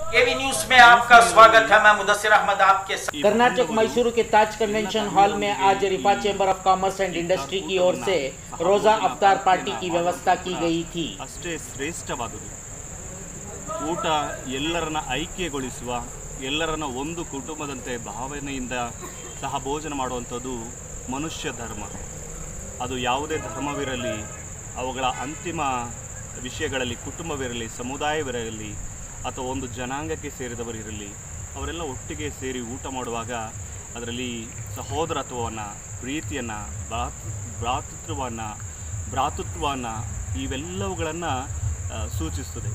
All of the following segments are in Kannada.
केवी न्यूज में आपका स्वागत है मैं मुदस्सिर अहमद आपके साथ कर्नाटक मैसूरू के ताज कन्वेंशन हॉल में आज रिपा chamber of commerce and industry की ओर से रोजा अफ्तार पार्टी की व्यवस्था की गई थी ಅಷ್ಟೇ ಶ್ರೇಷ್ಠವಾದುದು ಊಟ ಎಲ್ಲರನ್ನ ಐಕ್ಯಗೊಳಿಸುವ ಎಲ್ಲರನ್ನ ಒಂದು ಕುಟುಂಬದಂತೆ ಭಾವನೆಯಿಂದ ಸಹ ಭೋಜನ ಮಾಡುವಂಥದ್ದು ಮನುಷ್ಯ ಧರ್ಮ ಅದು ಯಾವುದೇ ಧರ್ಮವಿರಲಿ ಅವುಗಳ ಅಂತಿಮ ವಿಷಯಗಳಲ್ಲಿ ಕುಟುಂಬವಿರಲಿ ಸಮುದಾಯವಿರಲಿ ಅಥವಾ ಒಂದು ಜನಾಂಗಕ್ಕೆ ಸೇರಿದವರಿರಲಿ ಅವರೆಲ್ಲ ಒಟ್ಟಿಗೆ ಸೇರಿ ಊಟ ಮಾಡುವಾಗ ಅದರಲ್ಲಿ ಸಹೋದರತ್ವವನ್ನು ಪ್ರೀತಿಯನ್ನು ಭ್ರಾತೃ ಭ್ರಾತೃತ್ವವನ್ನು ಭ್ರಾತೃತ್ವವನ್ನು ಇವೆಲ್ಲವುಗಳನ್ನು ಸೂಚಿಸ್ತದೆ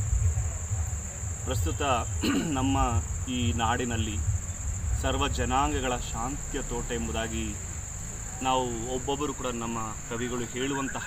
ಪ್ರಸ್ತುತ ನಮ್ಮ ಈ ನಾಡಿನಲ್ಲಿ ಸರ್ವ ಜನಾಂಗಗಳ ಶಾಂತಿಯ ತೋಟ ಎಂಬುದಾಗಿ ನಾವು ಒಬ್ಬೊಬ್ಬರು ಕೂಡ ನಮ್ಮ ಕವಿಗಳು ಹೇಳುವಂತಹ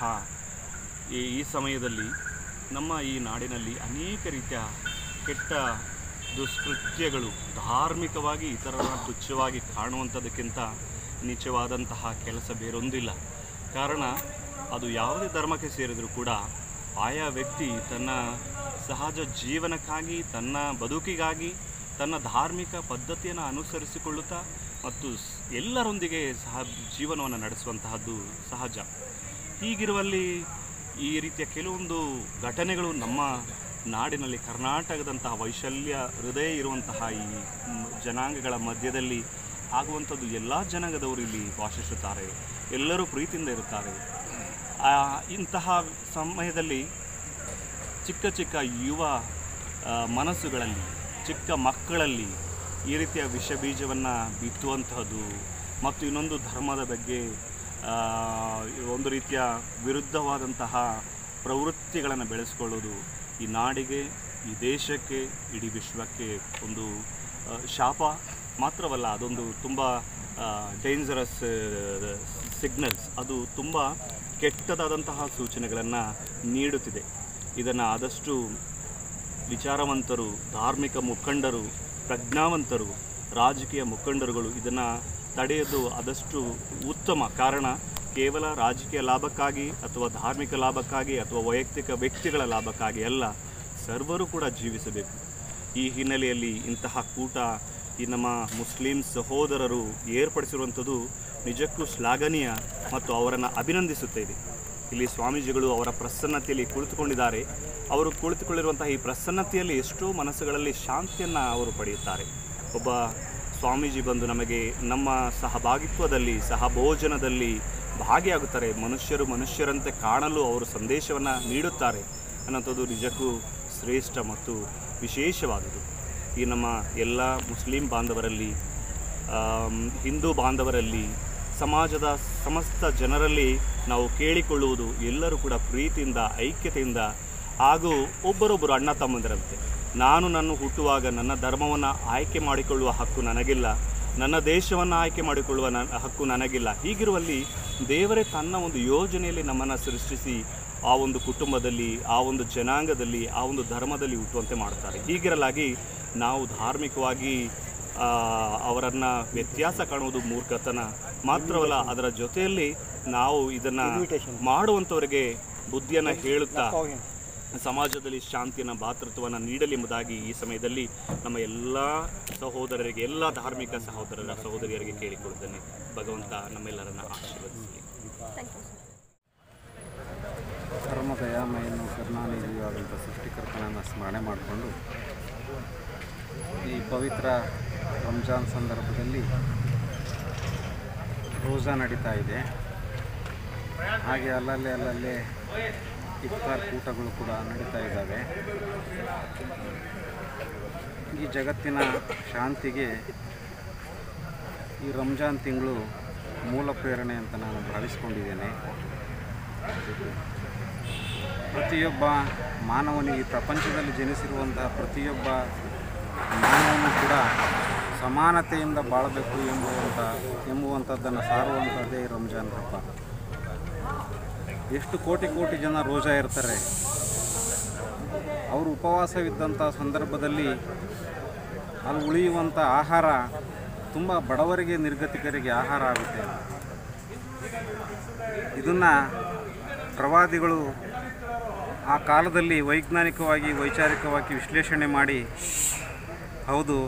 ಈ ಈ ಸಮಯದಲ್ಲಿ ನಮ್ಮ ಈ ನಾಡಿನಲ್ಲಿ ಅನೇಕ ರೀತಿಯ ಕೆಟ್ಟ ದುಷ್ಕೃತ್ಯಗಳು ಧಾರ್ಮಿಕವಾಗಿ ಇತರರನ್ನು ತುಚ್ಛವಾಗಿ ಕಾಣುವಂಥದ್ದಕ್ಕಿಂತ ನಿಜವಾದಂತಹ ಕೆಲಸ ಬೇರೊಂದಿಲ್ಲ ಕಾರಣ ಅದು ಯಾವುದೇ ಧರ್ಮಕ್ಕೆ ಸೇರಿದರೂ ಕೂಡ ಆಯಾ ವ್ಯಕ್ತಿ ತನ್ನ ಸಹಜ ಜೀವನಕ್ಕಾಗಿ ತನ್ನ ಬದುಕಿಗಾಗಿ ತನ್ನ ಧಾರ್ಮಿಕ ಪದ್ಧತಿಯನ್ನು ಅನುಸರಿಸಿಕೊಳ್ಳುತ್ತಾ ಮತ್ತು ಸ್- ಎಲ್ಲರೊಂದಿಗೆ ಸಹ ಜೀವನವನ್ನು ನಡೆಸುವಂತಹದ್ದು ಸಹಜ ಹೀಗಿರುವಲ್ಲಿ ಈ ರೀತಿಯ ಕೆಲವೊಂದು ಘಟನೆಗಳು ನಮ್ಮ ನಾಡಿನಲ್ಲಿ ಕರ್ನಾಟಕದಂತಹ ವೈಶಲ್ಯ ಹೃದಯ ಇರುವಂತಹ ಈ ಮ್, ಜನಾಂಗಗಳ ಮಧ್ಯದಲ್ಲಿ ಆಗುವಂಥದ್ದು ಎಲ್ಲ ಜನಾಂಗದವರು ಇಲ್ಲಿ ವಾಸಿಸುತ್ತಾರೆ ಎಲ್ಲರೂ ಪ್ರೀತಿಯಿಂದ ಇರುತ್ತಾರೆ ಆ, ಇಂತಹ ಸಮಯದಲ್ಲಿ ಚಿಕ್ಕ ಚಿಕ್ಕ ಯುವ ಆ, ಮನಸ್ಸುಗಳಲ್ಲಿ ಚಿಕ್ಕ ಮಕ್ಕಳಲ್ಲಿ ಈ ರೀತಿಯ ವಿಷ ಬೀಜವನ್ನು ಬಿತ್ತುವಂತಹದ್ದು ಮತ್ತು ಇನ್ನೊಂದು ಧರ್ಮದ ಬಗ್ಗೆ ಆ, ಒಂದು ರೀತಿಯ ವಿರುದ್ಧವಾದಂತಹ ಪ್ರವೃತ್ತಿಗಳನ್ನು ಬೆಳೆಸ್ಕೊಳ್ಳೋದು ಈ ನಾಡಿಗೆ ಈ ದೇಶಕ್ಕೆ ಇಡೀ ವಿಶ್ವಕ್ಕೆ ಒಂದು ಆ, ಶಾಪ ಮಾತ್ರವಲ್ಲ ಅದೊಂದು ತುಂಬ ಡೇಂಜರಸ್ ಸಿಗ್ನಲ್ಸ್ ಅದು ತುಂಬ ಕೆಟ್ಟದಾದಂತಹ ಸೂಚನೆಗಳನ್ನು ನೀಡುತ್ತಿದೆ ಇದನ್ನು ಆದಷ್ಟು ವಿಚಾರವಂತರು ಧಾರ್ಮಿಕ ಮುಖಂಡರು ಪ್ರಜ್ಞಾವಂತರು ರಾಜಕೀಯ ಮುಖಂಡರುಗಳು ಇದನ್ನು ತಡೆಯೋದು ಆದಷ್ಟು ಉತ್ತಮ ಕಾರಣ ಕೇವಲ ರಾಜಕೀಯ ಲಾಭಕ್ಕಾಗಿ ಅಥವಾ ಧಾರ್ಮಿಕ ಲಾಭಕ್ಕಾಗಿ ಅಥವಾ ವೈಯಕ್ತಿಕ ವ್ಯಕ್ತಿಗಳ ಲಾಭಕ್ಕಾಗಿ ಅಲ್ಲ ಸರ್ವರು ಕೂಡ ಜೀವಿಸಬೇಕು ಈ ಹಿನ್ನೆಲೆಯಲ್ಲಿ ಇಂತಹ ಕೂಟ ಈ ನಮ್ಮ ಮುಸ್ಲಿಂ ಸಹೋದರರು ಏರ್ಪಡಿಸಿರುವಂಥದ್ದು ನಿಜಕ್ಕೂ ಶ್ಲಾಘನೀಯ ಮತ್ತು ಅವರನ್ನು ಅಭಿನಂದಿಸುತ್ತೇವೆ ಇಲ್ಲಿ ಸ್ವಾಮೀಜಿಗಳು ಅವರ ಪ್ರಸನ್ನತೆಯಲ್ಲಿ ಕುಳಿತುಕೊಂಡಿದ್ದಾರೆ ಅವರು ಕುಳಿತುಕೊಂಡಿರುವಂತಹ ಈ ಪ್ರಸನ್ನತೆಯಲ್ಲಿ ಎಷ್ಟೋ ಮನಸ್ಸುಗಳಲ್ಲಿ ಶಾಂತಿಯನ್ನು ಅವರು ಪಡೆಯುತ್ತಾರೆ ಒಬ್ಬ ಸ್ವಾಮೀಜಿ ಬಂದು ನಮಗೆ ನಮ್ಮ ಸಹಭಾಗಿತ್ವದಲ್ಲಿ ಸಹಭೋಜನದಲ್ಲಿ ಭಾಗಿಯಾಗುತ್ತಾರೆ ಮನುಷ್ಯರು ಮನುಷ್ಯರಂತೆ ಕಾಣಲು ಅವರು ಸಂದೇಶವನ್ನು ನೀಡುತ್ತಾರೆ ಅನ್ನೋಂಥದ್ದು ನಿಜಕ್ಕೂ ಶ್ರೇಷ್ಠ ಮತ್ತು ವಿಶೇಷವಾದುದು ಈ ನಮ್ಮ ಎಲ್ಲ ಮುಸ್ಲಿಂ ಬಾಂಧವರಲ್ಲಿ ಆಮ್, ಹಿಂದೂ ಬಾಂಧವರಲ್ಲಿ ಸಮಾಜದ ಸಮಸ್ತ ಜನರಲ್ಲಿ ನಾವು ಕೇಳಿಕೊಳ್ಳುವುದು ಎಲ್ಲರೂ ಕೂಡ ಪ್ರೀತಿಯಿಂದ ಐಕ್ಯತೆಯಿಂದ ಹಾಗೂ ಒಬ್ಬರೊಬ್ಬರು ಅಣ್ಣ ತಮ್ಮಂದಿರಂತೆ ನಾನು ನನ್ನ ಹುಟ್ಟುವಾಗ ನನ್ನ ಧರ್ಮವನ್ನು ಆಯ್ಕೆ ಮಾಡಿಕೊಳ್ಳುವ ಹಕ್ಕು ನನಗಿಲ್ಲ ನನ್ನ ದೇಶವನ್ನು ಆಯ್ಕೆ ಮಾಡಿಕೊಳ್ಳುವ ನ ಹಕ್ಕು ನನಗಿಲ್ಲ ಹೀಗಿರುವಲ್ಲಿ ದೇವರೇ ತನ್ನ ಒಂದು ಯೋಜನೆಯಲ್ಲಿ ನಮ್ಮನ್ನು ಸೃಷ್ಟಿಸಿ ಆ ಒಂದು ಕುಟುಂಬದಲ್ಲಿ ಆ ಒಂದು ಜನಾಂಗದಲ್ಲಿ ಆ ಒಂದು ಧರ್ಮದಲ್ಲಿ ಹುಟ್ಟುವಂತೆ ಮಾಡ್ತಾರೆ ಹೀಗಿರಲಾಗಿ ನಾವು ಧಾರ್ಮಿಕವಾಗಿ ಅವರನ್ನು ವ್ಯತ್ಯಾಸ ಕಾಣುವುದು ಮೂರ್ಖತನ ಮಾತ್ರವಲ್ಲ ಅದರ ಜೊತೆಯಲ್ಲಿ ನಾವು ಇದನ್ನು ಮಾಡುವಂಥವರಿಗೆ ಬುದ್ಧಿಯನ್ನು ಹೇಳುತ್ತಾ ಸಮಾಜದಲ್ಲಿ ಶಾಂತಿಯನ್ನು ಭಾತೃತ್ವವನ್ನು ನೀಡಲಿ ಎಂಬುದಾಗಿ ಈ ಸಮಯದಲ್ಲಿ ನಮ್ಮ ಎಲ್ಲ ಸಹೋದರರಿಗೆ ಎಲ್ಲ ಧಾರ್ಮಿಕ ಸಹೋದರರ ಸಹೋದರಿಯರಿಗೆ ಕೇಳಿಕೊಳ್ಳುತ್ತೇನೆ ಭಗವಂತ ನಮ್ಮೆಲ್ಲರನ್ನ ಆಶೀರ್ವದಿಸಲಿ ಧರ್ಮ ದಯಾಮಯನ್ನು ಕರುಣಾನಿಧಿಯಾದಂಥ ಸೃಷ್ಟಿಕರ್ತನನ್ನು ಸ್ಮರಣೆ ಮಾಡಿಕೊಂಡು ಈ ಪವಿತ್ರ ರಂಜಾನ್ ಸಂದರ್ಭದಲ್ಲಿ ರೋಜಾ ನಡೀತಾ ಇದೆ ಹಾಗೆ ಅಲ್ಲಲ್ಲೇ ಅಲ್ಲಲ್ಲೇ ಇಫ್ತಾರ್ ಕೂಟಗಳು ಕೂಡ ನಡೀತಾ ಇದ್ದಾವೆ ಈ ಜಗತ್ತಿನ ಶಾಂತಿಗೆ ಈ ರಂಜಾನ್ ತಿಂಗಳು ಮೂಲ ಪ್ರೇರಣೆ ಅಂತ ನಾನು ಭಾವಿಸ್ಕೊಂಡಿದ್ದೇನೆ ಪ್ರತಿಯೊಬ್ಬ ಮಾನವನಿಗೆ ಈ ಪ್ರಪಂಚದಲ್ಲಿ ಜನಿಸಿರುವಂತಹ ಪ್ರತಿಯೊಬ್ಬ ಮಾನವನು ಕೂಡ ಸಮಾನತೆಯಿಂದ ಬಾಳಬೇಕು ಎಂಬುವಂಥ ಎಂಬುವಂಥದ್ದನ್ನು ಸಾರುವಂಥದ್ದೇ ಈ ರಂಜಾನ್ ಹಬ್ಬ ಎಷ್ಟು ಕೋಟಿ ಕೋಟಿ ಜನ ರೋಜಾ ಇರ್ತಾರೆ ಅವರು ಉಪವಾಸವಿದ್ದಂಥ ಸಂದರ್ಭದಲ್ಲಿ ಅಲ್ಲಿ ಉಳಿಯುವಂಥ ಆಹಾರ ತುಂಬ ಬಡವರಿಗೆ ನಿರ್ಗತಿಕರಿಗೆ ಆಹಾರ ಆಗುತ್ತೆ ಇದನ್ನು ಪ್ರವಾದಿಗಳು ಆ ಕಾಲದಲ್ಲಿ ವೈಜ್ಞಾನಿಕವಾಗಿ ವೈಚಾರಿಕವಾಗಿ ವಿಶ್ಲೇಷಣೆ ಮಾಡಿ ಹೌದು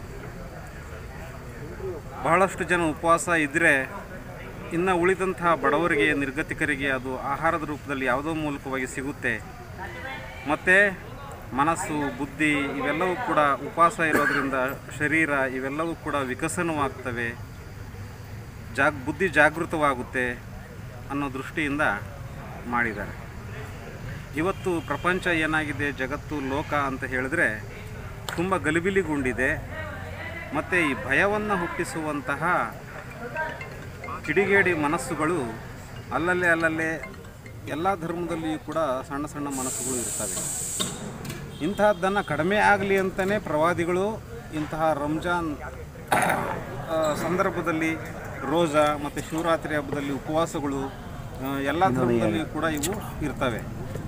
ಬಹಳಷ್ಟು ಜನ ಉಪವಾಸ ಇದ್ದರೆ ಇನ್ನು ಉಳಿದಂತಹ ಬಡವರಿಗೆ ನಿರ್ಗತಿಕರಿಗೆ ಅದು ಆಹಾರದ ರೂಪದಲ್ಲಿ ಯಾವುದೋ ಮೂಲಕವಾಗಿ ಸಿಗುತ್ತೆ ಮತ್ತು ಮನಸ್ಸು ಬುದ್ಧಿ ಇವೆಲ್ಲವೂ ಕೂಡ ಉಪವಾಸ ಇರೋದರಿಂದ ಶರೀರ ಇವೆಲ್ಲವೂ ಕೂಡ ವಿಕಸನವಾಗ್ತವೆ ಜಾಗ್ ಬುದ್ಧಿ ಜಾಗೃತವಾಗುತ್ತೆ ಅನ್ನೋ ದೃಷ್ಟಿಯಿಂದ ಮಾಡಿದ್ದಾರೆ ಇವತ್ತು ಪ್ರಪಂಚ ಏನಾಗಿದೆ ಜಗತ್ತು ಲೋಕ ಅಂತ ಹೇಳಿದ್ರೆ ತುಂಬ ಗಲಿಬಿಲಿಗೊಂಡಿದೆ ಮತ್ತು ಈ ಭಯವನ್ನು ಹುಟ್ಟಿಸುವಂತಹ ಕಿಡಿಗೇಡಿ ಮನಸ್ಸುಗಳು ಅಲ್ಲಲ್ಲೇ ಅಲ್ಲಲ್ಲೇ ಎಲ್ಲ ಧರ್ಮದಲ್ಲಿಯೂ ಕೂಡ ಸಣ್ಣ ಸಣ್ಣ ಮನಸ್ಸುಗಳು ಇರ್ತವೆ ಇಂತಹದ್ದನ್ನು ಕಡಿಮೆ ಆಗಲಿ ಅಂತಲೇ ಪ್ರವಾದಿಗಳು ಇಂತಹ ರಂಜಾನ್ ಆ, ಸಂದರ್ಭದಲ್ಲಿ ರೋಜಾ ಮತ್ತು ಶಿವರಾತ್ರಿ ಹಬ್ಬದಲ್ಲಿ ಉಪವಾಸಗಳು ಆ, ಎಲ್ಲ ಧರ್ಮದಲ್ಲಿಯೂ ಕೂಡ ಇವು ಇರ್ತವೆ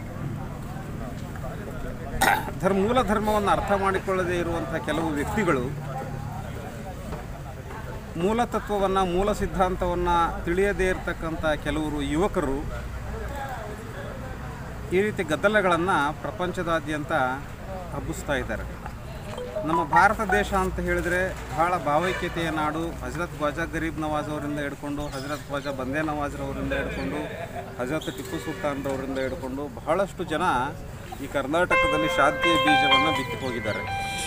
ಧರ್ಮ ಮೂಲ ಧರ್ಮವನ್ನು ಅರ್ಥ ಮಾಡಿಕೊಳ್ಳದೇ ಇರುವಂಥ ಕೆಲವು ವ್ಯಕ್ತಿಗಳು ಮೂಲ ತತ್ವವನ್ನು ಮೂಲ ಸಿದ್ಧಾಂತವನ್ನು ತಿಳಿಯದೇ ಇರತಕ್ಕಂಥ ಕೆಲವರು ಯುವಕರು ಈ ರೀತಿ ಗದ್ದಲಗಳನ್ನು ಪ್ರಪಂಚದಾದ್ಯಂತ ಹಬ್ಬಿಸ್ತಾ ಇದ್ದಾರೆ ನಮ್ಮ ಭಾರತ ದೇಶ ಅಂತ ಹೇಳಿದರೆ ಬಹಳ ಭಾವೈಕ್ಯತೆಯ ನಾಡು ಹಜರತ್ ಖ್ವಾಜಾ ಗರೀಬ್ ನವಾಜ್ ಅವರಿಂದ ಹಿಡ್ಕೊಂಡು ಹಜರತ್ ಖ್ವಾಜಾ ಬಂದೇ ನವಾಜ್ರವರಿಂದ ಹಿಡ್ಕೊಂಡು ಹಜರತ್ ಟಿಪ್ಪು ಸುಲ್ತಾನ್ರವರಿಂದ ಹಿಡ್ಕೊಂಡು ಬಹಳಷ್ಟು ಜನ ಈ ಕರ್ನಾಟಕದಲ್ಲಿ ಶಾಂತಿಯ ಬೀಜವನ್ನು ಬಿತ್ತಿ ಹೋಗಿದ್ದಾರೆ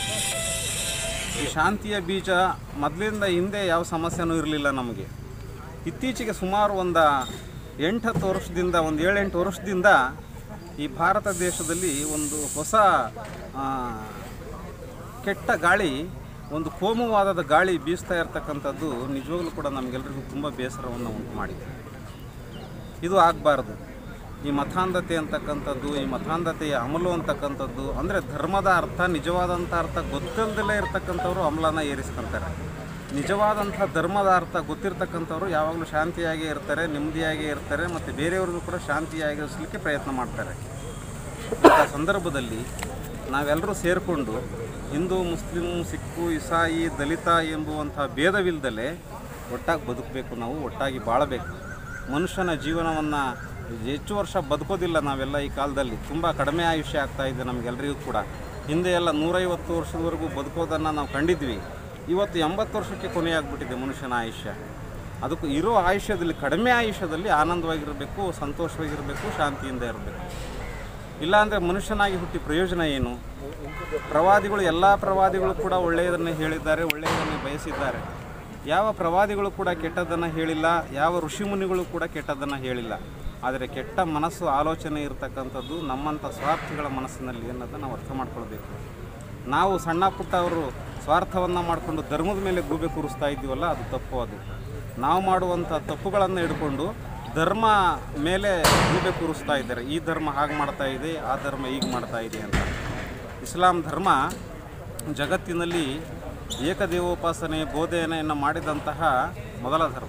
ಈ ಶಾಂತಿಯ ಬೀಜ ಮೊದಲಿಂದ ಹಿಂದೆ ಯಾವ ಸಮಸ್ಯೆನೂ ಇರಲಿಲ್ಲ ನಮಗೆ ಇತ್ತೀಚೆಗೆ ಸುಮಾರು ಒಂದು ಎಂಟತ್ತು ವರ್ಷದಿಂದ ಒಂದು ಏಳೆಂಟು ವರ್ಷದಿಂದ ಈ ಭಾರತ ದೇಶದಲ್ಲಿ ಒಂದು ಹೊಸ ಆ, ಕೆಟ್ಟ ಗಾಳಿ ಒಂದು ಕೋಮುವಾದದ ಗಾಳಿ ಬೀಸ್ತಾ ಇರತಕ್ಕಂಥದ್ದು ನಿಜವಾಗ್ಲೂ ಕೂಡ ನಮಗೆಲ್ಲರಿಗೂ ತುಂಬ ಬೇಸರವನ್ನು ಉಂಟು ಮಾಡಿದೆ ಇದು ಆಗಬಾರ್ದು ಈ ಮತಾಂಧತೆ ಅಂತಕ್ಕಂಥದ್ದು ಈ ಮತಾಂಧತೆಯ ಅಮಲು ಅಂತಕ್ಕಂಥದ್ದು ಅಂದರೆ ಧರ್ಮದ ಅರ್ಥ ನಿಜವಾದಂಥ ಅರ್ಥ ಗೊತ್ತಿಲ್ಲದಲ್ಲೇ ಇರತಕ್ಕಂಥವ್ರು ಅಮಲನ ಏರಿಸ್ಕೊಂತಾರೆ ನಿಜವಾದಂಥ ಧರ್ಮದ ಅರ್ಥ ಗೊತ್ತಿರ್ತಕ್ಕಂಥವ್ರು ಯಾವಾಗಲೂ ಶಾಂತಿಯಾಗೇ ಇರ್ತಾರೆ ನೆಮ್ಮದಿಯಾಗೇ ಇರ್ತಾರೆ ಮತ್ತು ಬೇರೆಯವ್ರಿಗೂ ಕೂಡ ಶಾಂತಿಯಾಗಿರಿಸಲಿಕ್ಕೆ ಪ್ರಯತ್ನ ಮಾಡ್ತಾರೆ ಇಂಥ ಸಂದರ್ಭದಲ್ಲಿ ನಾವೆಲ್ಲರೂ ಸೇರಿಕೊಂಡು ಹಿಂದೂ ಮುಸ್ಲಿಂ ಸಿಕ್ಕು ಇಸಾಯಿ ದಲಿತ ಎಂಬುವಂಥ ಭೇದವಿಲ್ಲದಲೇ ಒಟ್ಟಾಗಿ ಬದುಕಬೇಕು ನಾವು ಒಟ್ಟಾಗಿ ಬಾಳಬೇಕು ಮನುಷ್ಯನ ಜೀವನವನ್ನು ಹೆಚ್ಚು ವರ್ಷ ಬದುಕೋದಿಲ್ಲ ನಾವೆಲ್ಲ ಈ ಕಾಲದಲ್ಲಿ ತುಂಬ ಕಡಿಮೆ ಆಯುಷ್ಯ ಆಗ್ತಾ ಇದೆ ನಮಗೆಲ್ಲರಿಗೂ ಕೂಡ ಹಿಂದೆ ಎಲ್ಲ ನೂರೈವತ್ತು ವರ್ಷದವರೆಗೂ ಬದುಕೋದನ್ನು ನಾವು ಕಂಡಿದ್ವಿ ಇವತ್ತು ಎಂಬತ್ತು ವರ್ಷಕ್ಕೆ ಕೊನೆಯಾಗ್ಬಿಟ್ಟಿದೆ ಮನುಷ್ಯನ ಆಯುಷ್ಯ ಅದಕ್ಕೂ ಇರೋ ಆಯುಷ್ಯದಲ್ಲಿ ಕಡಿಮೆ ಆಯುಷ್ಯದಲ್ಲಿ ಆನಂದವಾಗಿರಬೇಕು ಸಂತೋಷವಾಗಿರಬೇಕು ಶಾಂತಿಯಿಂದ ಇರಬೇಕು ಇಲ್ಲಾಂದರೆ ಮನುಷ್ಯನಾಗಿ ಹುಟ್ಟಿ ಪ್ರಯೋಜನ ಏನು ಪ್ರವಾದಿಗಳು ಎಲ್ಲ ಪ್ರವಾದಿಗಳು ಕೂಡ ಒಳ್ಳೆಯದನ್ನೇ ಹೇಳಿದ್ದಾರೆ ಒಳ್ಳೆಯದನ್ನೇ ಬಯಸಿದ್ದಾರೆ ಯಾವ ಪ್ರವಾದಿಗಳು ಕೂಡ ಕೆಟ್ಟದ್ದನ್ನು ಹೇಳಿಲ್ಲ ಯಾವ ಋಷಿಮುನಿಗಳು ಕೂಡ ಕೆಟ್ಟದ್ದನ್ನು ಹೇಳಿಲ್ಲ ಆದರೆ ಕೆಟ್ಟ ಮನಸ್ಸು ಆಲೋಚನೆ ಇರತಕ್ಕಂಥದ್ದು ನಮ್ಮಂಥ ಸ್ವಾರ್ಥಿಗಳ ಮನಸ್ಸಿನಲ್ಲಿ ಅನ್ನೋದನ್ನು ನಾವು ಅರ್ಥ ಮಾಡ್ಕೊಳ್ಬೇಕು ನಾವು ಸಣ್ಣ ಪುಟ್ಟ ಅವರು ಸ್ವಾರ್ಥವನ್ನು ಮಾಡಿಕೊಂಡು ಧರ್ಮದ ಮೇಲೆ ಗೂಬೆ ಕೂರಿಸ್ತಾ ಇದ್ದೀವಲ್ಲ ಅದು ತಪ್ಪು ಅದು ನಾವು ಮಾಡುವಂಥ ತಪ್ಪುಗಳನ್ನು ಹಿಡ್ಕೊಂಡು ಧರ್ಮ ಮೇಲೆ ಗೂಬೆ ಕೂರಿಸ್ತಾ ಇದ್ದಾರೆ ಈ ಧರ್ಮ ಹಾಗೆ ಮಾಡ್ತಾ ಇದೆ ಆ ಧರ್ಮ ಹೀಗೆ ಮಾಡ್ತಾ ಇದೆ ಅಂತ ಇಸ್ಲಾಂ ಧರ್ಮ ಜಗತ್ತಿನಲ್ಲಿ ಏಕದೇವೋಪಾಸನೆ ಬೋಧನೆಯನ್ನು ಮಾಡಿದಂತಹ ಮೊದಲ ಧರ್ಮ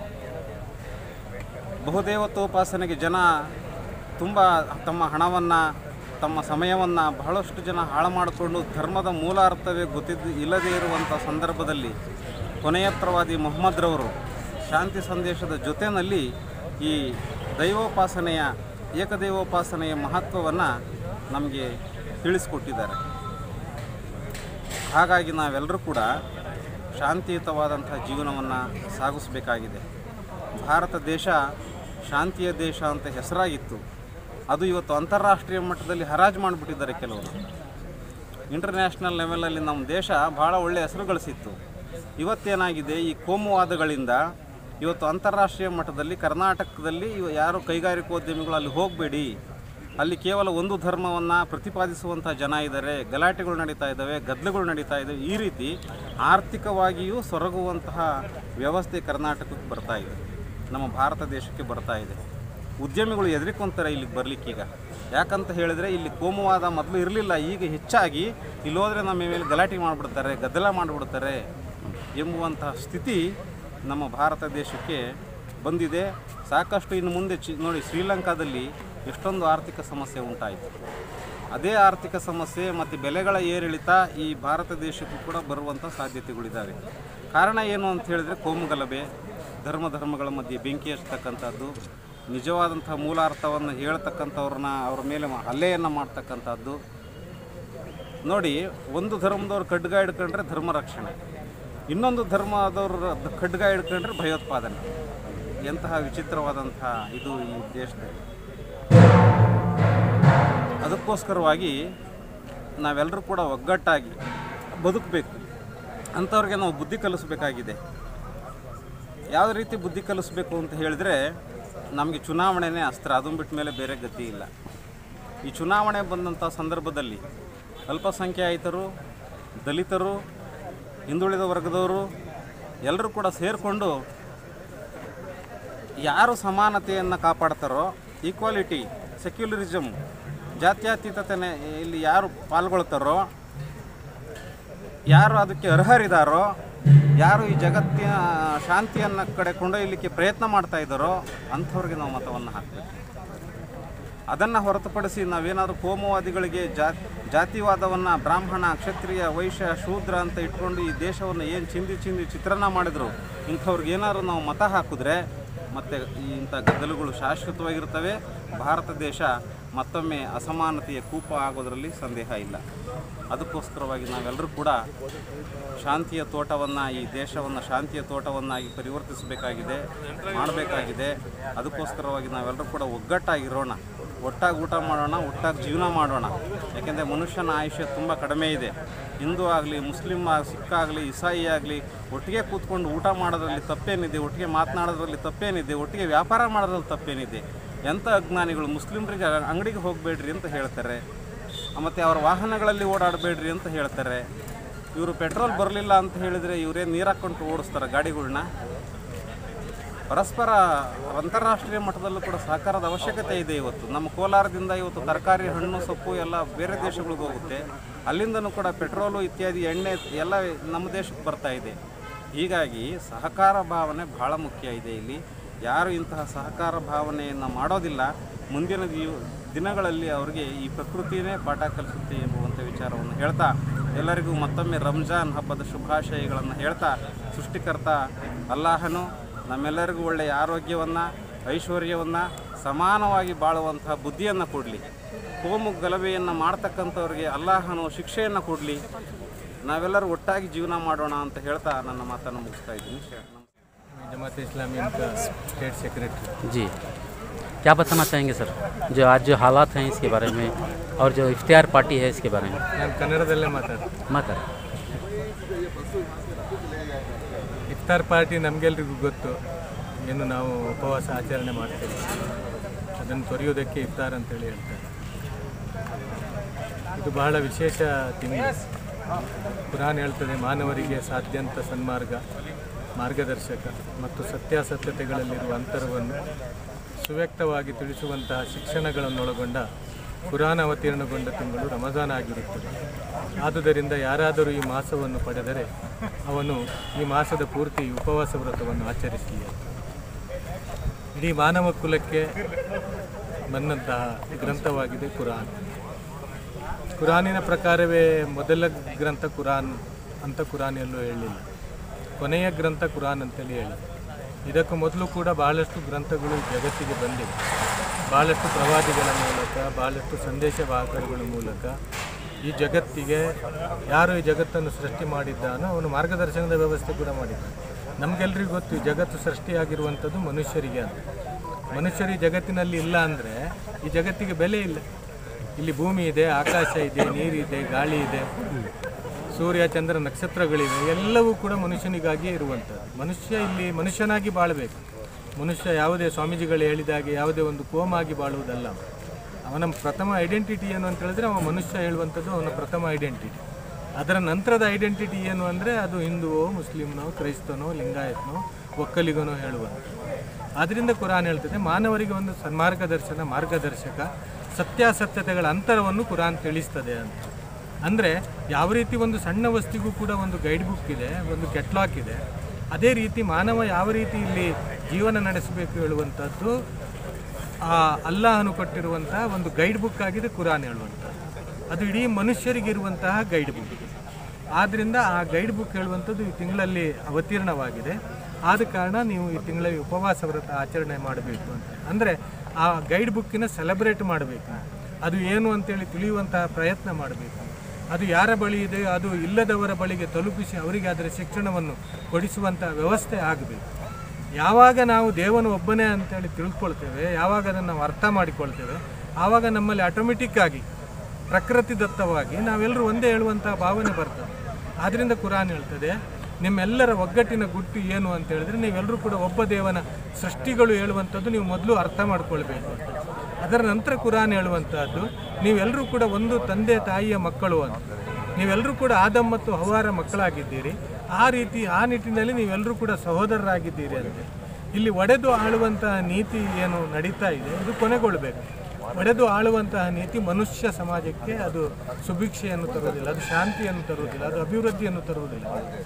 ಬಹುದೇವತೋಪಾಸನೆಗೆ ಜನ ತುಂಬ ತಮ್ಮ ಹಣವನ್ನು ತಮ್ಮ ಸಮಯವನ್ನು ಬಹಳಷ್ಟು ಜನ ಹಾಳು ಮಾಡಿಕೊಂಡು ಧರ್ಮದ ಮೂಲ ಅರ್ಥವೇ ಗೊತ್ತಿದ್ದು ಇಲ್ಲದೇ ಇರುವಂಥ ಸಂದರ್ಭದಲ್ಲಿ ಕೊನೆಯ ಪ್ರವಾದಿ ಮೊಹಮ್ಮದ್ರವರು ಶಾಂತಿ ಸಂದೇಶದ ಜೊತೆಯಲ್ಲಿ ಈ ದೈವೋಪಾಸನೆಯ ಏಕದೈವೋಪಾಸನೆಯ ಮಹತ್ವವನ್ನು ನಮಗೆ ತಿಳಿಸ್ಕೊಟ್ಟಿದ್ದಾರೆ ಹಾಗಾಗಿ ನಾವೆಲ್ಲರೂ ಕೂಡ ಶಾಂತಿಯುತವಾದಂಥ ಜೀವನವನ್ನು ಸಾಗಿಸಬೇಕಾಗಿದೆ ಭಾರತ ದೇಶ ಶಾಂತಿಯ ದೇಶ ಅಂತ ಹೆಸರಾಗಿತ್ತು ಅದು ಇವತ್ತು ಅಂತಾರಾಷ್ಟ್ರೀಯ ಮಟ್ಟದಲ್ಲಿ ಹರಾಜು ಮಾಡಿಬಿಟ್ಟಿದ್ದಾರೆ ಕೆಲವರು ಇಂಟರ್ನ್ಯಾಷನಲ್ ಲೆವೆಲಲ್ಲಿ ನಮ್ಮ ದೇಶ ಭಾಳ ಒಳ್ಳೆಯ ಹೆಸರು ಗಳಿಸಿತ್ತು ಇವತ್ತೇನಾಗಿದೆ ಈ ಕೋಮುವಾದಗಳಿಂದ ಇವತ್ತು ಅಂತಾರಾಷ್ಟ್ರೀಯ ಮಟ್ಟದಲ್ಲಿ ಕರ್ನಾಟಕದಲ್ಲಿ ಇವ ಯಾರು ಕೈಗಾರಿಕೋದ್ಯಮಿಗಳು ಅಲ್ಲಿ ಹೋಗಬೇಡಿ ಅಲ್ಲಿ ಕೇವಲ ಒಂದು ಧರ್ಮವನ್ನು ಪ್ರತಿಪಾದಿಸುವಂಥ ಜನ ಇದ್ದಾರೆ ಗಲಾಟೆಗಳು ನಡೀತಾ ಇದ್ದಾವೆ ಗದ್ದಲಗಳು ನಡೀತಾ ಇದ್ದಾವೆ ಈ ರೀತಿ ಆರ್ಥಿಕವಾಗಿಯೂ ಸೊರಗುವಂತಹ ವ್ಯವಸ್ಥೆ ಕರ್ನಾಟಕಕ್ಕೆ ಬರ್ತಾ ಇದೆ ನಮ್ಮ ಭಾರತ ದೇಶಕ್ಕೆ ಬರ್ತಾ ಇದೆ ಉದ್ಯಮಿಗಳು ಹೆದರಿಕೊಂತಾರೆ ಇಲ್ಲಿಗೆ ಬರಲಿಕ್ಕೀಗ ಯಾಕಂತ ಹೇಳಿದರೆ ಇಲ್ಲಿ ಕೋಮುವಾದ ಮೊದಲು ಇರಲಿಲ್ಲ ಈಗ ಹೆಚ್ಚಾಗಿ ಇಲ್ಲಿ ಹೋದರೆ ನಮ್ಮ ಮೇಲೆ ಗಲಾಟೆ ಮಾಡಿಬಿಡ್ತಾರೆ ಗದ್ದಲ ಮಾಡಿಬಿಡ್ತಾರೆ ಎಂಬುವಂತಹ ಸ್ಥಿತಿ ನಮ್ಮ ಭಾರತ ದೇಶಕ್ಕೆ ಬಂದಿದೆ ಸಾಕಷ್ಟು ಇನ್ನು ಮುಂದೆ ಚಿ ನೋಡಿ ಶ್ರೀಲಂಕಾದಲ್ಲಿ ಎಷ್ಟೊಂದು ಆರ್ಥಿಕ ಸಮಸ್ಯೆ ಉಂಟಾಯಿತು ಅದೇ ಆರ್ಥಿಕ ಸಮಸ್ಯೆ ಮತ್ತು ಬೆಲೆಗಳ ಏರಿಳಿತ ಈ ಭಾರತ ದೇಶಕ್ಕೂ ಕೂಡ ಬರುವಂಥ ಸಾಧ್ಯತೆಗಳಿದ್ದಾವೆ ಕಾರಣ ಏನು ಅಂತ ಹೇಳಿದರೆ ಕೋಮುಗಲಭೆ ಧರ್ಮ ಧರ್ಮಗಳ ಮಧ್ಯೆ ಬೆಂಕಿ ಹಚ್ಚತಕ್ಕಂಥದ್ದು ನಿಜವಾದಂಥ ಮೂಲಾರ್ಥವನ್ನು ಹೇಳ್ತಕ್ಕಂಥವ್ರನ್ನ ಅವ್ರ ಮೇಲೆ ಮ- ಹಲ್ಲೆಯನ್ನು ಮಾಡ್ತಕ್ಕಂಥದ್ದು ನೋಡಿ ಒಂದು ಧರ್ಮದವ್ರು ಖಡ್ಗ ಹಿಡ್ಕೊಂಡ್ರೆ ಧರ್ಮ ರಕ್ಷಣೆ ಇನ್ನೊಂದು ಧರ್ಮದವ್ರ ಖಡ್ಗ ಹಿಡ್ಕೊಂಡ್ರೆ ಭಯೋತ್ಪಾದನೆ ಎಂತಹ ವಿಚಿತ್ರವಾದಂತಹ ಇದು ಈ ದೇಶದಲ್ಲಿ ಅದಕ್ಕೋಸ್ಕರವಾಗಿ ನಾವೆಲ್ಲರೂ ಕೂಡ ಒಗ್ಗಟ್ಟಾಗಿ ಬದುಕಬೇಕು ಅಂಥವ್ರಿಗೆ ನಾವು ಬುದ್ಧಿ ಕಲಿಸ್ಬೇಕಾಗಿದೆ ಯಾವ ರೀತಿ ಬುದ್ಧಿ ಕಲಿಸ್ಬೇಕು ಅಂತ ಹೇಳಿದ್ರೆ ನಮಗೆ ಚುನಾವಣೆನೇ ಅಸ್ತ್ರ ಅದನ್ನು ಬಿಟ್ಟ ಮೇಲೆ ಬೇರೆ ಗತಿ ಇಲ್ಲ ಈ ಚುನಾವಣೆ ಬಂದಂಥ ಸಂದರ್ಭದಲ್ಲಿ ಅಲ್ಪಸಂಖ್ಯಾತರು ದಲಿತರು ಹಿಂದುಳಿದ ವರ್ಗದವರು ಎಲ್ಲರೂ ಕೂಡ ಸೇರಿಕೊಂಡು ಯಾರು ಸಮಾನತೆಯನ್ನು ಕಾಪಾಡ್ತಾರೋ ಈಕ್ವಾಲಿಟಿ ಸೆಕ್ಯುಲರಿಸಮ್ ಜಾತ್ಯತೀತತೆನೆ ಇಲ್ಲಿ ಯಾರು ಪಾಲ್ಗೊಳ್ತಾರೋ ಯಾರು ಅದಕ್ಕೆ ಅರ್ಹರಿದ್ದಾರೋ ಯಾರು ಈ ಜಗತ್ತಿನ ಶಾಂತಿಯನ್ನು ಕಡೆ ಕೊಂಡೊಯ್ಯಲಿಕ್ಕೆ ಪ್ರಯತ್ನ ಮಾಡ್ತಾ ಇದ್ದಾರೋ ಅಂಥವ್ರಿಗೆ ನಾವು ಮತವನ್ನು ಹಾಕಬೇಕು ಅದನ್ನು ಹೊರತುಪಡಿಸಿ ನಾವೇನಾದರೂ ಕೋಮುವಾದಿಗಳಿಗೆ ಜಾ ಜಾತಿವಾದವನ್ನು ಬ್ರಾಹ್ಮಣ ಕ್ಷತ್ರಿಯ ವೈಶ್ಯ ಶೂದ್ರ ಅಂತ ಇಟ್ಕೊಂಡು ಈ ದೇಶವನ್ನು ಏನು ಚಿಂದಿ ಚಿಂದಿ ಚಿತ್ರಣ ಮಾಡಿದ್ರು ಇಂಥವ್ರಿಗೆ ಏನಾದ್ರು ನಾವು ಮತ ಹಾಕಿದ್ರೆ ಮತ್ತು ಈ ಇಂಥ ಗದ್ದಲುಗಳು ಶಾಶ್ವತವಾಗಿರ್ತವೆ ಭಾರತ ದೇಶ ಮತ್ತೊಮ್ಮೆ ಅಸಮಾನತೆಯ ಕೂಪ ಆಗೋದರಲ್ಲಿ ಸಂದೇಹ ಇಲ್ಲ ಅದಕ್ಕೋಸ್ಕರವಾಗಿ ನಾವೆಲ್ಲರೂ ಕೂಡ ಶಾಂತಿಯ ತೋಟವನ್ನು ಈ ದೇಶವನ್ನು ಶಾಂತಿಯ ತೋಟವನ್ನಾಗಿ ಪರಿವರ್ತಿಸಬೇಕಾಗಿದೆ ಮಾಡಬೇಕಾಗಿದೆ ಅದಕ್ಕೋಸ್ಕರವಾಗಿ ನಾವೆಲ್ಲರೂ ಕೂಡ ಒಗ್ಗಟ್ಟಾಗಿರೋಣ ಒಟ್ಟಾಗಿ ಊಟ ಮಾಡೋಣ ಒಟ್ಟಾಗಿ ಜೀವನ ಮಾಡೋಣ ಯಾಕೆಂದರೆ ಮನುಷ್ಯನ ಆಯುಷ್ಯ ತುಂಬ ಕಡಿಮೆ ಇದೆ ಹಿಂದೂ ಆಗಲಿ ಮುಸ್ಲಿಂ ಆಗ್ ಸಿಖ್ ಆಗಲಿ ಇಸಾಯಿ ಆಗಲಿ ಒಟ್ಟಿಗೆ ಕೂತ್ಕೊಂಡು ಊಟ ಮಾಡೋದ್ರಲ್ಲಿ ತಪ್ಪೇನಿದೆ ಒಟ್ಟಿಗೆ ಮಾತನಾಡೋದ್ರಲ್ಲಿ ತಪ್ಪೇನಿದೆ ಒಟ್ಟಿಗೆ ವ್ಯಾಪಾರ ಮಾಡೋದ್ರಲ್ಲಿ ತಪ್ಪೇನಿದೆ ಎಂಥ ಅಜ್ಞಾನಿಗಳು ಮುಸ್ಲಿಮ್ರಿಗೆ ಅಂಗಡಿಗೆ ಹೋಗಬೇಡ್ರಿ ಅಂತ ಹೇಳ್ತಾರೆ ಮತ್ತು ಅವರ ವಾಹನಗಳಲ್ಲಿ ಓಡಾಡಬೇಡ್ರಿ ಅಂತ ಹೇಳ್ತಾರೆ ಇವರು ಪೆಟ್ರೋಲ್ ಬರಲಿಲ್ಲ ಅಂತ ಹೇಳಿದರೆ ಇವರೇ ನೀರು ಹಾಕ್ಕೊಂಡು ಓಡಿಸ್ತಾರೆ ಗಾಡಿಗಳ್ನ ಪರಸ್ಪರ ಅಂತಾರಾಷ್ಟ್ರೀಯ ಮಟ್ಟದಲ್ಲೂ ಕೂಡ ಸಹಕಾರದ ಅವಶ್ಯಕತೆ ಇದೆ ಇವತ್ತು ನಮ್ಮ ಕೋಲಾರದಿಂದ ಇವತ್ತು ತರಕಾರಿ ಹಣ್ಣು ಸೊಪ್ಪು ಎಲ್ಲ ಬೇರೆ ದೇಶಗಳಿಗೆ ಹೋಗುತ್ತೆ ಅಲ್ಲಿಂದನೂ ಕೂಡ ಪೆಟ್ರೋಲು ಇತ್ಯಾದಿ ಎಣ್ಣೆ ಎಲ್ಲ ನಮ್ಮ ದೇಶಕ್ಕೆ ಬರ್ತಾ ಇದೆ ಹೀಗಾಗಿ ಸಹಕಾರ ಭಾವನೆ ಬಹಳ ಮುಖ್ಯ ಇದೆ ಇಲ್ಲಿ ಯಾರು ಇಂತಹ ಸಹಕಾರ ಭಾವನೆಯನ್ನು ಮಾಡೋದಿಲ್ಲ ಮುಂದಿನ ದಿವ- ದಿನಗಳಲ್ಲಿ ಅವರಿಗೆ ಈ ಪ್ರಕೃತಿಯೇ ಪಾಠ ಕಲಿಸುತ್ತೆ ಎಂಬುವಂಥ ವಿಚಾರವನ್ನು ಹೇಳ್ತಾ ಎಲ್ಲರಿಗೂ ಮತ್ತೊಮ್ಮೆ ರಂಜಾನ್ ಹಬ್ಬದ ಶುಭಾಶಯಗಳನ್ನು ಹೇಳ್ತಾ ಸೃಷ್ಟಿಕರ್ತ ಅಲ್ಲಾಹನು ನಮ್ಮೆಲ್ಲರಿಗೂ ಒಳ್ಳೆಯ ಆರೋಗ್ಯವನ್ನು ಐಶ್ವರ್ಯವನ್ನು ಸಮಾನವಾಗಿ ಬಾಳುವಂತಹ ಬುದ್ಧಿಯನ್ನು ಕೊಡಲಿ ಕೋಮು ಗಲಭೆಯನ್ನು ಮಾಡ್ತಕ್ಕಂಥವ್ರಿಗೆ ಅಲ್ಲಾಹನು ಶಿಕ್ಷೆಯನ್ನು ಕೊಡಲಿ ನಾವೆಲ್ಲರೂ ಒಟ್ಟಾಗಿ ಜೀವನ ಮಾಡೋಣ ಅಂತ ಹೇಳ್ತಾ ನನ್ನ ಮಾತನ್ನು ಮುಗಿಸ್ತಾ ಇದ್ದೀನಿ जमात इस्लामी का स्टेट सेक्रेटरी जी क्या बताना चाहेंगे सर जो आज जो हालात हैं इसके बारे में और जो इफ्तियार पार्टी है इसके बारे में ನಾನು ಕನ್ನಡದಲ್ಲೇ ಮಾತಾಡ್ತೀನಿ मत ಇಫ್ತಾರ್ ಪಾರ್ಟಿ ನಮಗೆಲ್ರಿಗೂ ಗೊತ್ತು ಏನು ನಾವು ಉಪವಾಸ ಆಚರಣೆ ಮಾಡ್ತೇವೆ ಅದನ್ನು ತೊರೆಯೋದಕ್ಕೆ ಇಫ್ತಾರ್ ಅಂತೇಳಿ ಹೇಳ್ತಾರೆ ಇದು ಬಹಳ ವಿಶೇಷ ತಿಂಗಳು ಕುರಾನ್ ಹೇಳ್ತದೆ ಮಾನವರಿಗೆ ಸಾಧ್ಯಂತ ಸನ್ಮಾರ್ಗ ಮಾರ್ಗದರ್ಶಕ ಮತ್ತು ಸತ್ಯಾಸತ್ಯತೆಗಳಲ್ಲಿರುವ ಅಂತರವನ್ನು ಸುವ್ಯಕ್ತವಾಗಿ ತಿಳಿಸುವಂತಹ ಶಿಕ್ಷಣಗಳನ್ನೊಳಗೊಂಡ ಕುರಾನ್ ಅವತೀರ್ಣಗೊಂಡ ತಿಂಗಳು ರಮಜಾನ್ ಆಗಿರುತ್ತದೆ ಆದುದರಿಂದ ಯಾರಾದರೂ ಈ ಮಾಸವನ್ನು ಪಡೆದರೆ ಅವನು ಈ ಮಾಸದ ಪೂರ್ತಿ ಉಪವಾಸ ವ್ರತವನ್ನು ಆಚರಿಸಲಿ ಇಡೀ ಮಾನವ ಕುಲಕ್ಕೆ ಬಂದಂತಹ ಗ್ರಂಥವಾಗಿದೆ ಕುರಾನ್ ಕುರಾನಿನ ಪ್ರಕಾರವೇ ಮೊದಲ ಗ್ರಂಥ ಕುರಾನ್ ಅಂತ ಕುರಾನ್ ಎಲ್ಲೂ ಹೇಳಿಲ್ಲ ಕೊನೆಯ ಗ್ರಂಥ ಕುರಾನ್ ಅಂತೇಳಿ ಹೇಳಿ ಇದಕ್ಕೂ ಮೊದಲು ಕೂಡ ಬಹಳಷ್ಟು ಗ್ರಂಥಗಳು ಜಗತ್ತಿಗೆ ಬಂದಿವೆ ಬಹಳಷ್ಟು ಪ್ರವಾದಿಗಳ ಮೂಲಕ ಬಹಳಷ್ಟು ಸಂದೇಶವಾಹಕರುಗಳ ಮೂಲಕ ಈ ಜಗತ್ತಿಗೆ ಯಾರು ಈ ಜಗತ್ತನ್ನು ಸೃಷ್ಟಿ ಮಾಡಿದ್ದಾನೋ ಅವನು ಮಾರ್ಗದರ್ಶನದ ವ್ಯವಸ್ಥೆ ಕೂಡ ಮಾಡಿದ್ದಾನೆ ನಮಗೆಲ್ರಿಗೂ ಗೊತ್ತು ಈ ಜಗತ್ತು ಸೃಷ್ಟಿಯಾಗಿರುವಂಥದ್ದು ಮನುಷ್ಯರಿಗೆ ಅಂತ ಮನುಷ್ಯರು ಈ ಜಗತ್ತಿನಲ್ಲಿ ಇಲ್ಲ ಅಂದರೆ ಈ ಜಗತ್ತಿಗೆ ಬೆಲೆ ಇಲ್ಲ ಇಲ್ಲಿ ಭೂಮಿ ಇದೆ ಆಕಾಶ ಇದೆ ನೀರಿದೆ ಗಾಳಿ ಇದೆ ಸೂರ್ಯ ಚಂದ್ರ ನಕ್ಷತ್ರಗಳಿವೆ ಎಲ್ಲವೂ ಕೂಡ ಮನುಷ್ಯನಿಗಾಗಿ ಇರುವಂಥದ್ದು ಮನುಷ್ಯ ಇಲ್ಲಿ ಮನುಷ್ಯನಾಗಿ ಬಾಳಬೇಕು ಮನುಷ್ಯ ಯಾವುದೇ ಸ್ವಾಮೀಜಿಗಳು ಹೇಳಿದ ಹಾಗೆ ಯಾವುದೇ ಒಂದು ಕೋಮಾಗಿ ಬಾಳುವುದಲ್ಲ ಅವನ ಪ್ರಥಮ ಐಡೆಂಟಿಟಿ ಏನು ಅಂತ ಹೇಳಿದ್ರೆ ಅವ ಮನುಷ್ಯ ಹೇಳುವಂಥದ್ದು ಅವನ ಪ್ರಥಮ ಐಡೆಂಟಿಟಿ ಅದರ ನಂತರದ ಐಡೆಂಟಿಟಿ ಏನು ಅಂದರೆ ಅದು ಹಿಂದುವೋ ಮುಸ್ಲಿಮ್ನೋ ಕ್ರೈಸ್ತನೋ ಲಿಂಗಾಯತ್ನೋ ಒಕ್ಕಲಿಗನೋ ಹೇಳುವಂಥದ್ದು ಆದ್ದರಿಂದ ಕುರಾನ್ ಹೇಳ್ತದೆ ಮಾನವರಿಗೆ ಒಂದು ಸನ್ಮಾರ್ಗದರ್ಶನ ಮಾರ್ಗದರ್ಶಕ ಸತ್ಯಾಸತ್ಯತೆಗಳ ಅಂತರವನ್ನು ಕುರಾನ್ ತಿಳಿಸ್ತದೆ ಅಂತ ಅಂದರೆ ಯಾವ ರೀತಿ ಒಂದು ಸಣ್ಣ ವಸ್ತಿಗೂ ಕೂಡ ಒಂದು ಗೈಡ್ ಬುಕ್ ಇದೆ ಒಂದು ಕೆಟ್ಲಾಕ್ ಇದೆ ಅದೇ ರೀತಿ ಮಾನವ ಯಾವ ರೀತಿ ಇಲ್ಲಿ ಜೀವನ ನಡೆಸಬೇಕು ಹೇಳುವಂಥದ್ದು ಆ ಅಲ್ಲಾಹನು ಕೊಟ್ಟಿರುವಂತಹ ಒಂದು ಗೈಡ್ ಬುಕ್ ಆಗಿದೆ ಕುರಾನ್ ಹೇಳುವಂಥದ್ದು ಅದು ಇಡೀ ಮನುಷ್ಯರಿಗಿರುವಂತಹ ಗೈಡ್ ಬುಕ್ ಆದ್ದರಿಂದ ಆ ಗೈಡ್ ಬುಕ್ ಹೇಳುವಂಥದ್ದು ಈ ತಿಂಗಳಲ್ಲಿ ಅವತೀರ್ಣವಾಗಿದೆ ಆದ ಕಾರಣ ನೀವು ಈ ತಿಂಗಳಲ್ಲಿ ಉಪವಾಸ ವ್ರತ ಆಚರಣೆ ಮಾಡಬೇಕು ಅಂತ ಅಂದರೆ ಆ ಗೈಡ್ ಬುಕ್ಕಿನ ಸೆಲೆಬ್ರೇಟ್ ಮಾಡಬೇಕು ಅದು ಏನು ಅಂತೇಳಿ ತಿಳಿಯುವಂತಹ ಪ್ರಯತ್ನ ಮಾಡಬೇಕು ಅದು ಯಾರ ಬಳಿ ಇದೆ ಅದು ಇಲ್ಲದವರ ಬಳಿಗೆ ತಲುಪಿಸಿ ಅವರಿಗೆ ಅದರ ಶಿಕ್ಷಣವನ್ನು ಕೊಡಿಸುವಂಥ ವ್ಯವಸ್ಥೆ ಆಗಬೇಕು ಯಾವಾಗ ನಾವು ದೇವನು ಒಬ್ಬನೇ ಅಂತೇಳಿ ತಿಳ್ಕೊಳ್ತೇವೆ ಯಾವಾಗ ಅದನ್ನು ನಾವು ಅರ್ಥ ಮಾಡಿಕೊಳ್ತೇವೆ ಆವಾಗ ನಮ್ಮಲ್ಲಿ ಆಟೋಮೆಟಿಕ್ ಆಗಿ ಪ್ರಕೃತಿದತ್ತವಾಗಿ ನಾವೆಲ್ಲರೂ ಒಂದೇ ಹೇಳುವಂಥ ಭಾವನೆ ಬರ್ತದೆ ಆದ್ದರಿಂದ ಕುರಾನ್ ಹೇಳ್ತದೆ ನಿಮ್ಮೆಲ್ಲರ ಒಗ್ಗಟ್ಟಿನ ಗುಟ್ಟು ಏನು ಅಂತ ಹೇಳಿದ್ರೆ ನೀವೆಲ್ಲರೂ ಕೂಡ ಒಬ್ಬ ದೇವನ ಸೃಷ್ಟಿಗಳು ಹೇಳುವಂಥದ್ದು ನೀವು ಮೊದಲು ಅರ್ಥ ಮಾಡ್ಕೊಳ್ಬೇಕು ಅಂತ ಅದರ ನಂತರ ಕುರಾನ್ ಹೇಳುವಂತಹದ್ದು ನೀವೆಲ್ಲರೂ ಕೂಡ ಒಂದು ತಂದೆ ತಾಯಿಯ ಮಕ್ಕಳು ಅಂತ ನೀವೆಲ್ಲರೂ ಕೂಡ ಆದಮ್ ಮತ್ತು ಹವಾರ ಮಕ್ಕಳಾಗಿದ್ದೀರಿ ಆ ರೀತಿ ಆ ನಿಟ್ಟಿನಲ್ಲಿ ನೀವೆಲ್ಲರೂ ಕೂಡ ಸಹೋದರರಾಗಿದ್ದೀರಿ ಅಂತ ಇಲ್ಲಿ ಒಡೆದು ಆಳುವಂತಹ ನೀತಿ ಏನು ನಡೀತಾ ಇದೆ ಇದು ಕೊನೆಗೊಳ್ಳಬೇಕು ಒಡೆದು ಆಳುವಂತಹ ನೀತಿ ಮನುಷ್ಯ ಸಮಾಜಕ್ಕೆ ಅದು ಸುಭಿಕ್ಷೆಯನ್ನು ತರುವುದಿಲ್ಲ ಅದು ಶಾಂತಿಯನ್ನು ತರುವುದಿಲ್ಲ ಅದು ಅಭಿವೃದ್ಧಿಯನ್ನು ತರುವುದಿಲ್ಲ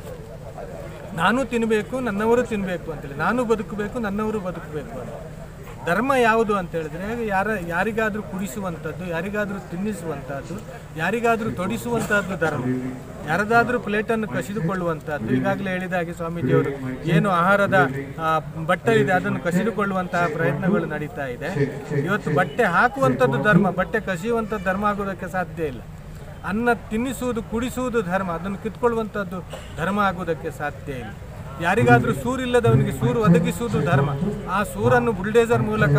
ನಾನು ತಿನ್ನಬೇಕು ನನ್ನವರು ತಿನ್ನಬೇಕು ಅಂತೇಳಿ ನಾನು ಬದುಕಬೇಕು ನನ್ನವರು ಬದುಕಬೇಕು ಅಂತ ಧರ್ಮ ಯಾವುದು ಅಂತ ಹೇಳಿದ್ರೆ ಯಾರ ಯಾರಿಗಾದರೂ ಕುಡಿಸುವಂಥದ್ದು ಯಾರಿಗಾದರೂ ತಿನ್ನಿಸುವಂಥದ್ದು ಯಾರಿಗಾದರೂ ತೊಡಿಸುವಂಥದ್ದು ಧರ್ಮ ಯಾರದಾದರೂ ಪ್ಲೇಟನ್ನು ಕಸಿದುಕೊಳ್ಳುವಂಥದ್ದು ಈಗಾಗಲೇ ಹೇಳಿದ ಹಾಗೆ ಸ್ವಾಮೀಜಿಯವರು ಏನು ಆಹಾರದ ಆ, ಬಟ್ಟೆ ಇದೆ ಅದನ್ನು ಕಸಿದುಕೊಳ್ಳುವಂತಹ ಪ್ರಯತ್ನಗಳು ನಡೀತಾ ಇದೆ ಇವತ್ತು ಬಟ್ಟೆ ಹಾಕುವಂಥದ್ದು ಧರ್ಮ ಬಟ್ಟೆ ಕಸಿಯುವಂಥದ್ದು ಧರ್ಮ ಆಗೋದಕ್ಕೆ ಸಾಧ್ಯ ಇಲ್ಲ ಅನ್ನ ತಿನ್ನಿಸುವುದು ಕುಡಿಸುವುದು ಧರ್ಮ ಅದನ್ನು ಕಿತ್ಕೊಳ್ಳುವಂಥದ್ದು ಧರ್ಮ ಆಗುವುದಕ್ಕೆ ಸಾಧ್ಯ ಇಲ್ಲ ಯಾರಿಗಾದರೂ ಸೂರಿಲ್ಲದವನಿಗೆ ಸೂರು ಒದಗಿಸುವುದು ಧರ್ಮ ಆ ಸೂರನ್ನು ಬುಲ್ಡೇಸರ್ ಮೂಲಕ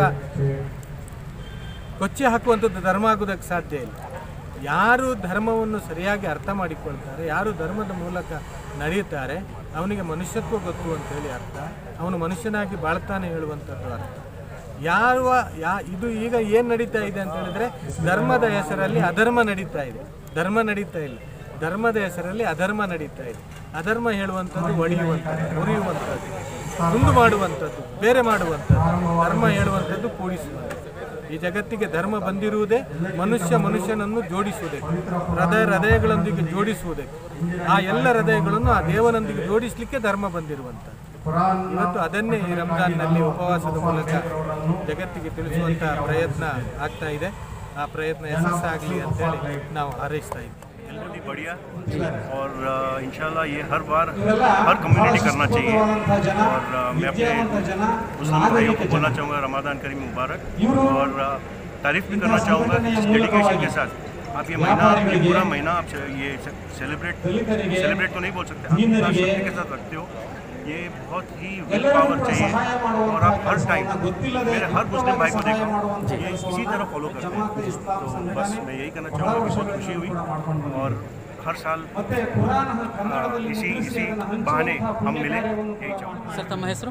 ಕೊಚ್ಚಿ ಹಾಕುವಂಥದ್ದು ಧರ್ಮ ಆಗುವುದಕ್ಕೆ ಸಾಧ್ಯ ಇಲ್ಲ ಯಾರು ಧರ್ಮವನ್ನು ಸರಿಯಾಗಿ ಅರ್ಥ ಮಾಡಿಕೊಳ್ತಾರೆ ಯಾರು ಧರ್ಮದ ಮೂಲಕ ನಡೆಯುತ್ತಾರೆ ಅವನಿಗೆ ಮನುಷ್ಯತ್ವ ಗೊತ್ತು ಅಂತೇಳಿ ಅರ್ಥ ಅವನು ಮನುಷ್ಯನಾಗಿ ಬಾಳ್ತಾನೆ ಹೇಳುವಂಥದ್ದು ಅರ್ಥ ಯಾವ ಯಾ ಇದು ಈಗ ಏನು ನಡೀತಾ ಇದೆ ಅಂತ ಹೇಳಿದ್ರೆ ಧರ್ಮದ ಹೆಸರಲ್ಲಿ ಅಧರ್ಮ ನಡೀತಾ ಇದೆ ಧರ್ಮ ನಡೀತಾ ಇಲ್ಲ ಧರ್ಮದ ಹೆಸರಲ್ಲಿ ಅಧರ್ಮ ನಡೀತಾ ಇದೆ ಅಧರ್ಮ ಹೇಳುವಂಥದ್ದು ಒಡೆಯುವಂಥದ್ದು ಉರಿಯುವಂಥದ್ದು ತುಂಡು ಮಾಡುವಂಥದ್ದು ಬೇರೆ ಮಾಡುವಂಥದ್ದು ಧರ್ಮ ಹೇಳುವಂಥದ್ದು ಕೂಡಿಸುವಂಥದ್ದು ಈ ಜಗತ್ತಿಗೆ ಧರ್ಮ ಬಂದಿರುವುದೇ ಮನುಷ್ಯ ಮನುಷ್ಯನನ್ನು ಜೋಡಿಸುವುದಕ್ಕೆ ಹೃದಯ ಹೃದಯಗಳೊಂದಿಗೆ ಜೋಡಿಸುವುದಕ್ಕೆ ಆ ಎಲ್ಲ ಹೃದಯಗಳನ್ನು ಆ ದೇವನೊಂದಿಗೆ ಜೋಡಿಸಲಿಕ್ಕೆ ಧರ್ಮ ಬಂದಿರುವಂಥದ್ದು ಇವತ್ತು ಅದನ್ನೇ ಈ ರಂಜಾನ್ನಲ್ಲಿ ಉಪವಾಸದ ಮೂಲಕ ಜಗತ್ತಿಗೆ ತಿಳಿಸುವಂಥ ಪ್ರಯತ್ನ ಆಗ್ತಾ ಇದೆ ಆ ಪ್ರಯತ್ನ ಯಶಸ್ಸಾಗಲಿ ಅಂತೇಳಿ ನಾವು ಹಾರೈಸ್ತಾ ಇದ್ದೀವಿ बहुत ही बढ़िया और अ, इंशाल्लाह ये हर बार हर कम्युनिटी करना चाहिए और अ, मैं अपने मुस्लिम भाइयों को बोलना चाहूँगा रमादान करीम मुबारक और अ, तारीफ भी करना चाहूँगा कि इस डेडिकेशन के साथ आप ये महीना ये पूरा महीना आप से- ये सेलिब्रेट सेलिब्रेट तो नहीं बोल सकते आप पूरा श्रद्धे के साथ रखते हो ये बहुत ही विल पावर चाहिए और आप हर टाइम मेरे हर मुस्लिम भाई को देखो ये इसी तरह फॉलो करते हैं तो बस मैं यही कहना चाहूँगा कि बहुत खुशी हुई और हर साल आ, इसी इसी बहाने हम मिले यही चाहूँगा सर तब महेश्वर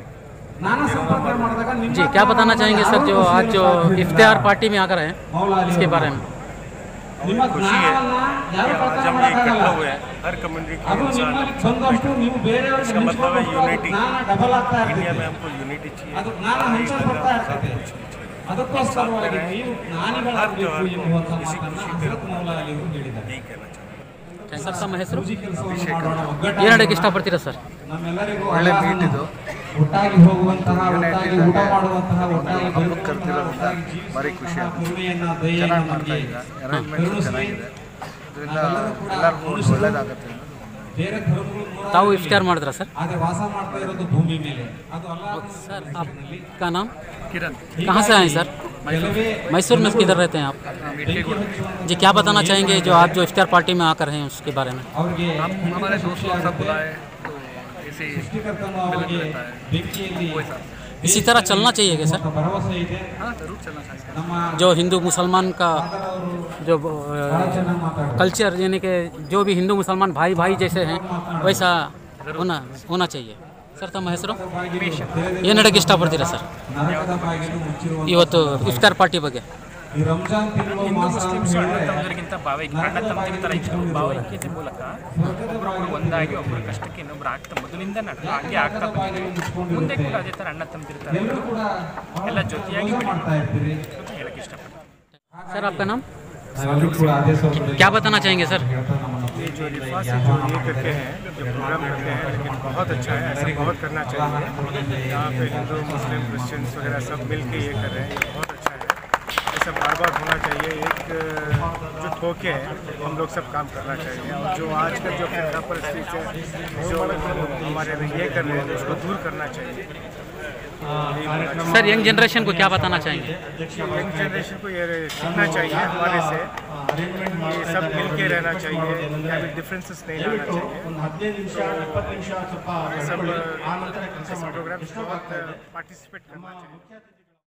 जी क्या बताना चाहेंगे सर जो आज जो इफ्तार पार्टी में आकर हैं इसके बारे में खुशी है कि आज हम ये इकट्ठा हुए हैं हर कम्युनिटी के इंसान इसका मतलब है यूनिटी इंडिया में हमको यूनिटी चाहिए और एक लगा सब कुछ चाहिए। साथ में रहें और हर त्योहार को किसी खुशी के रूप में यही कहना चाहूँगा ಸರ್ ತಮ್ಮ ಹೆಸರು ಏನು ಹೇಳಕ್ಕೆ ಇಷ್ಟಪಡ್ತೀರಾ ಸರ್ ಒಳ್ಳೆ ಮೀಟ್ ಇದು ಒಟ್ಟಾಗಿ ಹೋಗುವಂತಹ ಒಟ್ಟಾಗಿ ಊಟ ಮಾಡುವಂತಹ ಒಟ್ಟಾಗಿ ಹಬ್ಬಕ್ಕೆ ಕರೆದಿರೋದ್ರಿಂದ ಭಾರಿ ಖುಷಿ ಆಗುತ್ತೆ ಚೆನ್ನಾಗಿ ಮಾಡ್ತಾ ಇದ್ದಾರೆ ಅರೇಂಜ್ಮೆಂಟ್ ಚೆನ್ನಾಗಿದೆ ಅದರಿಂದ ಎಲ್ಲರಿಗೂ ಒಳ್ಳೇದಾಗುತ್ತೆ ಬೇರೆ ಧರ್ಮಗಳು ನೂರಾರು ತಾವು ಇಫ್ತಾರ್ ಮಾಡಿದ್ರಾ ಸರ್ ಆದ್ರೆ ವಾಸ ಮಾಡ್ತಾ ಇರೋದು ಭೂಮಿ ಮೇಲೆ ಅದು ಅಲ್ಲ सर आपका नाम किरण कहाँ से आए सर मैसूर में किधर रहते हैं आप जी क्या बताना चाहेंगे जो आप जो इफ्तार पार्टी में आकर हैं उसके बारे में ಅವ್ರಿಗೆ हमारे दोस्त लोग सब बुलाए तो ऐसे ही ಸೃಷ್ಟಿಕರ್ತನು ಅವರಿಗೆ ಬೆಂಕಿಯಲ್ಲಿ इसी तरह चलना चाहिए क्या सर ಭರವಸೆ ಇದೆ हाँ जरूर चलना चाहिए ನಮ್ಮ जो हिंदू मुसलमान का जो ಬಹಳ ಚೆನ್ನಾಗಿ ಮಾತಾಡ್ತಾರೆ कल्चर यानी कि जो भी हिंदू मुसलमान भाई भाई जैसे हैं वैसा होना होना चाहिए ಸರ್ ತಮ್ಮ ಹೆಸರು ಏನು ಹೇಳಕ್ಕೆ ಇಷ್ಟಪಡ್ತೀರಾ ಸರ್ ನರಕದ ಬಾಗಿಲು ಮುಚ್ಚಿರುವ ಇವತ್ತು ಇಫ್ತಾರ್ ಪಾರ್ಟಿ ಬಗ್ಗೆ ಈ ರಂಜಾನ್ ತಿಂಗಳು ಮಾಸ ಅಂತ ಹೇಳಿದ್ರೆ ತಮ್ಮದರಿಗಿಂತ ಭಾವೈಕ್ಯ ಅಣ್ಣ ತಮ್ಮದಿರ ಥರ ಇತ್ತು ಭಾವೈಕ್ಯತೆ ಮೂಲಕ ಒಬ್ಬರೊಬ್ಬರು ಒಂದಾಗಿ ಒಬ್ಬರ ಕಷ್ಟಕ್ಕೆ ಇನ್ನೊಬ್ರು ಆಗ್ತಾ ಮೊದಲಿಂದ ನಡ್ಕೊಂಡು ಹಾಗೆ ಆಗ್ತಾ ಬಂದಿದ್ದೀವಿ ಮುಂದೆ ಕೂಡ ಅದೇ ಥರ ಅಣ್ಣ ತಮ್ಮದಿರ್ತಾರೆ ಎಲ್ಲರೂ ಕೂಡ ಎಲ್ಲ ಜೊತೆಯಾಗಿ ಮೋಸ ಮಾಡ್ತಾ ಇರ್ತೀರಿ ಹೇಳಕ್ಕೆ ಇಷ್ಟಪಡ್ತೀನಿ सर आपका नाम ನಾವೆಲ್ಲರೂ ಕೂಡ ಅದೇ ಸಹೋದರರಿಗೆ क्या बताना चाहेंगे सर ಹೇಳ್ತಾ ನಮ್ಮನ್ನು ये जो रिफा से जो ये करते हैं जो प्रोग्राम करते हैं लेकिन बहुत अच्छा है ऐसा बहुत करना चाहिए यहाँ पे हिंदू मुस्लिम क्रिश्चियंस वगैरह सब मिल के ये कर रहे हैं ये बहुत अच्छा है ऐसा बार बार होना चाहिए एक जुट होके हम लोग सब काम करना चाहिए और जो आजकल जो फिर परिस्थिति है जो हमारे ये कर रहे हैं उसको दूर करना चाहिए सर यंग जनरेशन को क्या बताना चाहेंगे यंग जनरेशन को ये सीखना चाहिए हमारे से ಅರೇಂಜ್ಮೆಂಟ್ ये सब मिल के रहना चाहिए यहाँ पे डिफरेंसेस नहीं लाना चाहिए ಒಂದು ಹದಿನೈದು ನಿಮಿಷ ಇಪ್ಪತ್ತು ನಿಮಿಷ ಸ್ವಲ್ಪ ये सब ಆ ನಂತರ ಕೆಲಸ प्रोग्राम ಮಾಡಿ पार्टिसिपेट करना चाहिए